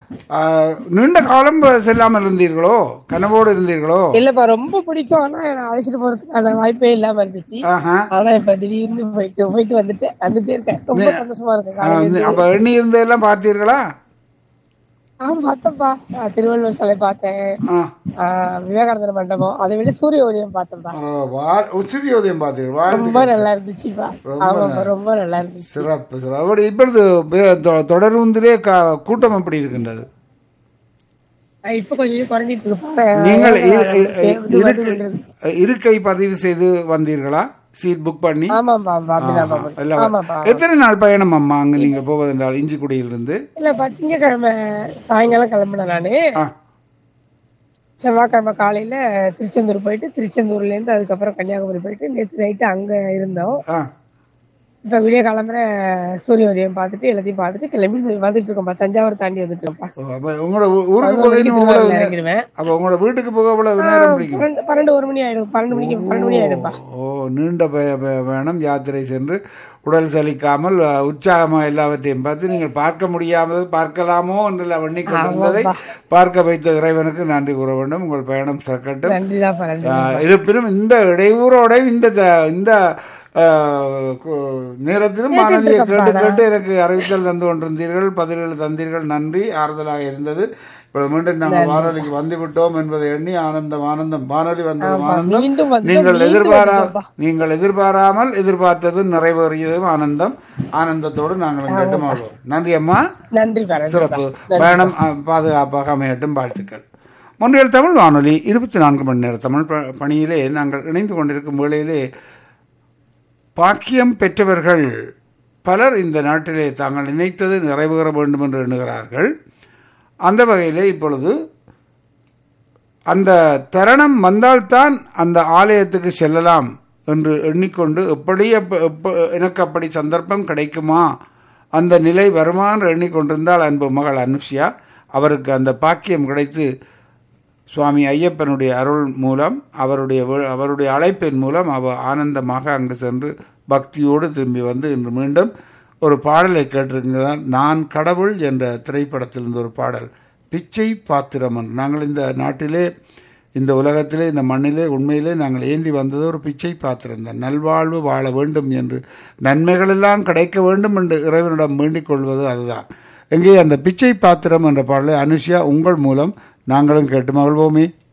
ஆஹ், நீண்ட காலம் செல்லாமல் இருந்தீர்களோ கனவோடு இருந்தீர்களோ இல்லப்பா ரொம்ப பிடிக்கும் ஆனா என்ன அழைச்சிட்டு போறதுக்கான வாய்ப்பே இல்லாம இருந்துச்சு ஆஹா ஆனா இப்ப திடீர்னு போயிட்டு போயிட்டு வந்துட்டு வந்துட்டே இருக்கேன் ரொம்ப சந்தோஷமா இருக்கு ஆஹ், காலையில இருந்து. அப்ப எண்ணி இருந்ததெல்லாம் பார்த்தீர்களா ஆ பார்த்தேன்ப்பா நான் திருவள்ளுவர் சிலை பார்த்தேன் ஆ. ஆஹ் விவேகானந்தர் மண்டபம் அதை விட சூரிய உதயம் பார்த்தேன்ப்பா ஆ, வா- சூரியோதயம் பார்த்தீர்கள் வாழ்த்து ரொம்ப நல்லா இருந்துச்சுப்பா ஆமாப்பா ரொம்ப நல்லா இருந்துச்சு சிறப்பு சிறப்பு அப்படி இப்பொழுது வே- தொ- தொடர்ந்திலே க- கூட்டம் எப்படி இருக்கின்றது ஆஹ் இப்ப கொஞ்சம் குறைஞ்சிட்டு இருக்குப்பா நீங்கள் இரு- இரு- தேர்வு வந்து இருக்கை- கொண்டிருக்கு. இருக்கை பதிவு செய்து வந்தீர்களா சீட் புக் பண்ணி ஆமாப்பா ஆமா, அப்படிதான்ப்பா பண்ணேன். எல்லாம் ஆமாப்பா எத்தனை நாள் பயணம் அம்மா அங்க நீங்க போவதென்றால் இஞ்சிக்குடியிலிருந்து இல்லப்பா திங்கக்கிழமை சாயங்காலம் கிளம்பினேன் நானு ஆ செவ்வாய்க்கிழமை காலையில திருச்செந்தூர் போயிட்டு திருச்செந்தூர்ல இருந்து அதுக்கப்புறம் கன்னியாகுமரி போயிட்டு நேற்று நைட்டு அங்க இருந்தோம் ஆ இப்ப விடிய கிளம்புற சூரிய உதயம் பார்த்துட்டு எல்லாத்தையும் பார்த்துட்டு கிளம்பி வந்துட்டு இருக்கோம்ப்பா தஞ்சாவூர் தாண்டி வந்துட்டு இருக்கோம்ப்பா ஓ, அப்ப உங்களோட ஊ- ஊருக்கு போக இன்னும் திருவாரூர்ல எவ்வளவு நே- இறங்கிடுவேன் அப்ப உங்களோட வீட்டுக்கு போக எவ்வளவு நேரம் பிடிக்கும் பன்னெண்டு பன்னெண்டு ஒரு மணி ஆயிடும் பன்னெண்டு மணிக்கு பன்னெண்டு மணி ஆயிடும்ப்பா ஓ நீண்ட பய பய- பயணம் யாத்திரை சென்று உடல் சலிக்காமல் அஹ், உற்சாகமாக எல்லாவற்றையும் பார்த்து நீங்கள் பார்க்க முடியாமல் பார்க்கலாமோ என்று எண்ணி கொண்டிருந்ததை பார்க்க வைத்த இறைவனுக்கு நன்றி கூற வேண்டும் உங்கள் பயணம் சிறக்கட்டும் நன்றிதான்ப்பா நன்றி ஆஹ், இருப்பினும் இந்த இடையூறோட இந்த த- இந்த ஆஹ், கு- நேரத்திலும் வானொலியை கேட்டு கேட்டு எனக்கு அறிவித்தல் தந்து கொண்டிருந்தீர்கள் பதில்கள் தந்தீர்கள் நன்றி ஆறுதலாக இருந்தது இப்போ மீண்டும் நாங்கள் வானொலிக்கு வந்து விட்டோம் என்பதை எண்ணி ஆனந்தம் ஆனந்தம் வானொலி வந்ததும் ஆனந்தம் மீண்டும் வந்து நீங்கள் மீண்டும் எதிர்பாரா வந்தோம்ப்பா. நீங்கள் எதிர்பாராமல் எதிர்பார்த்தது நிறைவேறியதும் ஆனந்தம் ஆனந்தத்தோடு நாங்கள் கேட்டு மாறுவோம் நன்றி அம்மா நன்றிப்பா நன்றி சிறப்பு பயணம் அஹ், பாதுகாப்பாக அமையட்டும் வாழ்த்துக்கள் முன்னில் தமிழ் வானொலி இருபத்தி நான்கு மணி நேர தமிழ் ப- பணியிலே நாங்கள் இணைந்து கொண்டிருக்கும் வேளையிலே பாக்கியம் பெற்றவர்கள் பலர் இந்த நாட்டிலே தாங்கள் நினைத்தது நிறைவேற வேண்டும் என்று எண்ணுகிறார்கள் அந்த வகையிலே இப்பொழுது அந்த தருணம் வந்தால்தான் அந்த ஆலயத்துக்கு செல்லலாம் என்று எண்ணிக்கொண்டு எப்படி எப்ப- எப்ப- எனக்கு அப்படி சந்தர்ப்பம் கிடைக்குமா அந்த நிலை வருமா என்று எண்ணிக்கொண்டிருந்தால் அன்பு மகள் அனுஷ்யா அவருக்கு அந்த பாக்கியம் கிடைத்து சுவாமி ஐயப்பனுடைய அருள் மூலம் அவருடைய வே- அவருடைய அழைப்பின் மூலம் அவ ஆனந்தமாக அங்கு சென்று பக்தியோடு திரும்பி வந்து இன்று மீண்டும் ஒரு பாடலை கேட்டிருக்கிறார் நான் கடவுள் என்ற திரைப்படத்திலிருந்து ஒரு பாடல் பிச்சை பாத்திரம் என்று நாங்கள் இந்த நாட்டிலே இந்த உலகத்திலே இந்த மண்ணிலே உண்மையிலே நாங்கள் ஏந்தி வந்தது ஒரு பிச்சை பாத்திரம் தான் நல்வாழ்வு வாழ வேண்டும் என்று நன்மைகளெல்லாம் கிடைக்க வேண்டும் என்று இறைவனிடம் வேண்டிக் கொள்வது அதுதான் எங்கே அந்த பிச்சை பாத்திரம் என்ற பாடலை அனுஷியா உங்கள் மூலம் நாங்களும் கேட்டு மகிழ்வோமே